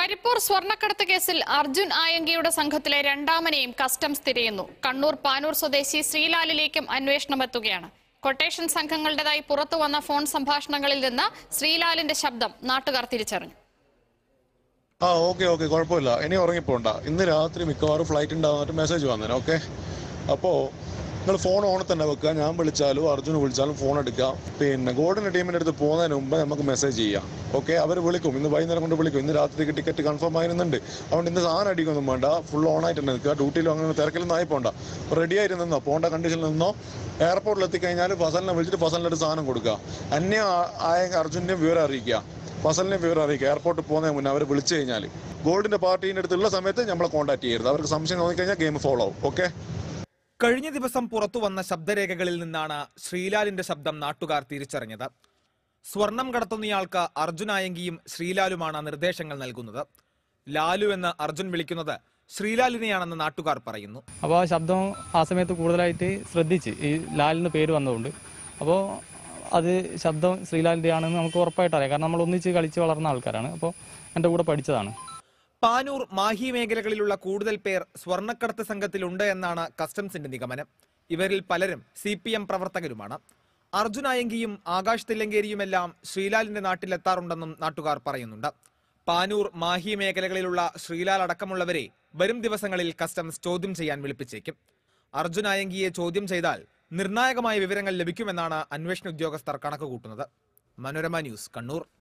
കരിപ്പൂർ സ്വർണ്ണക്കടത്ത് കേസിൽ അർജുൻ ആയങ്കിയുടെ സംഘത്തിലെ രണ്ടാമനെയും കസ്റ്റംസ് തിരയുന്നു കണ്ണൂർ പാനൂർ സ്വദേശി ശ്രീലാലിലേക്കും അന്വേഷണം എത്തുകയാണ് കൊട്ടേഷൻ സംഘങ്ങളുടേതായി പുറത്തുവന്ന ഫോൺ സംഭാഷണങ്ങളിൽ നിന്ന് ശ്രീലാലിന്റെ ശബ്ദം നാട്ടുകാർ തിരിച്ചറിഞ്ഞു ആ ഓക്കെ ഓക്കെ കുഴപ്പമില്ല ഇനി ഉറങ്ങിപ്പോണ്ട ഇന്ന് രാത്രി മിക്കവാറും ഫ്ലൈറ്റ് ഉണ്ടാകുന്നിട്ട് മെസ്സേജ് വന്നേനെ ഓക്കെ അപ്പോൾ നിങ്ങൾ ഫോൺ ഓണിൽ തന്നെ വെക്കുക ഞാൻ വിളിച്ചാലും അർജുൻ വിളിച്ചാലും ഫോൺ എടുക്കുക പിന്നെ ഗോൾഡിൻ്റെ ടീമിൻ്റെ അടുത്ത് പോകുന്നതിന് മുമ്പ് നമുക്ക് മെസ്സേജ് ചെയ്യാം ഓക്കെ അവർ വിളിക്കും ഇന്ന് വൈകുന്നേരം കൊണ്ട് വിളിക്കും ഇന്ന് രാത്രിക്ക് ടിക്കറ്റ് കൺഫേം ആയിരുന്നുണ്ട് അതുകൊണ്ട് ഇന്ന് സാധനം അടിക്കൊന്നും വേണ്ട ഫുൾ ഓൺ ആയിട്ട് തന്നെ നിൽക്കുക ഡ്യൂട്ടിയിലും അങ്ങനെ തിരക്കിലൊന്നും ആയി പോണ്ട റെഡി ആയിട്ട് നിന്നോ പോകേണ്ട കണ്ടീഷനിൽ നിന്നോ എയർപോർട്ടിൽ എത്തിക്കഴിഞ്ഞാൽ ഫസലിനെ വിളിച്ചിട്ട് ഫസലിൻ്റെ അടുത്ത് സാധനം കൊടുക്കുക അന്യ ആയ അർജുൻ്റെയും വിവരം അറിയിക്കുക ഫസലിനെ വിവരം അറിയിക്കുക എയർപോർട്ടിൽ പോകുന്നതിന് മുന്നേ അവർ വിളിച്ചു കഴിഞ്ഞാൽ ഗോൾഡിന്റെ പാർട്ടീൻ്റെ അടുത്തുള്ള സമയത്ത് നമ്മളെ കോൺടാക്ട് ചെയ്യരുത് അവർക്ക് സംശയം തോന്നിക്കഴിഞ്ഞാൽ ഗെയിം ഫോളോ ആവും ഓക്കെ കഴിഞ്ഞ ദിവസം പുറത്തു വന്ന ശബ്ദരേഖകളിൽ നിന്നാണ് ശ്രീലാലിന്റെ ശബ്ദം നാട്ടുകാർ തിരിച്ചറിഞ്ഞത് സ്വർണം കടത്തുന്നയാൾക്ക് അർജുനായങ്കിയും ശ്രീലാലുമാണ് നിർദ്ദേശങ്ങൾ നൽകുന്നത് ലാലു എന്ന് അർജുൻ വിളിക്കുന്നത് ശ്രീലാലിനെയാണെന്ന് നാട്ടുകാർ പറയുന്നു അപ്പോൾ ആ ശബ്ദം ആ സമയത്ത് കൂടുതലായിട്ട് ശ്രദ്ധിച്ച് ഈ ലാലിന് പേര് വന്നതുകൊണ്ട് അപ്പോൾ അത് ശബ്ദം ശ്രീലാലിൻ്റെ ആണെന്ന് നമുക്ക് ഉറപ്പായിട്ട് അറിയാം കാരണം നമ്മൾ ഒന്നിച്ച് കളിച്ച് വളർന്ന ആൾക്കാരാണ് അപ്പോൾ എൻ്റെ കൂടെ പഠിച്ചതാണ് പാനൂർ മാഹി മേഖലകളിലുള്ള കൂടുതൽ പേർ സ്വർണ്ണക്കടത്ത് സംഘത്തിലുണ്ട് എന്നാണ് കസ്റ്റംസിന്റെ നിഗമനം ഇവരിൽ പലരും സി പി എം പ്രവർത്തകരുമാണ് അർജുനായങ്കിയും ആകാശ് തില്ലങ്കേരിയുമെല്ലാം ശ്രീലാലിന്റെ നാട്ടിലെത്താറുണ്ടെന്നും നാട്ടുകാർ പറയുന്നുണ്ട് പാനൂർ മാഹി മേഖലകളിലുള്ള ശ്രീലാൽ അടക്കമുള്ളവരെ വരും ദിവസങ്ങളിൽ കസ്റ്റംസ് ചോദ്യം ചെയ്യാൻ വിളിപ്പിച്ചേക്കും അർജുനായങ്കിയെ ചോദ്യം ചെയ്താൽ നിർണായകമായ വിവരങ്ങൾ ലഭിക്കുമെന്നാണ് അന്വേഷണ ഉദ്യോഗസ്ഥർ കണക്കുകൂട്ടുന്നത് മനോരമ ന്യൂസ് കണ്ണൂർ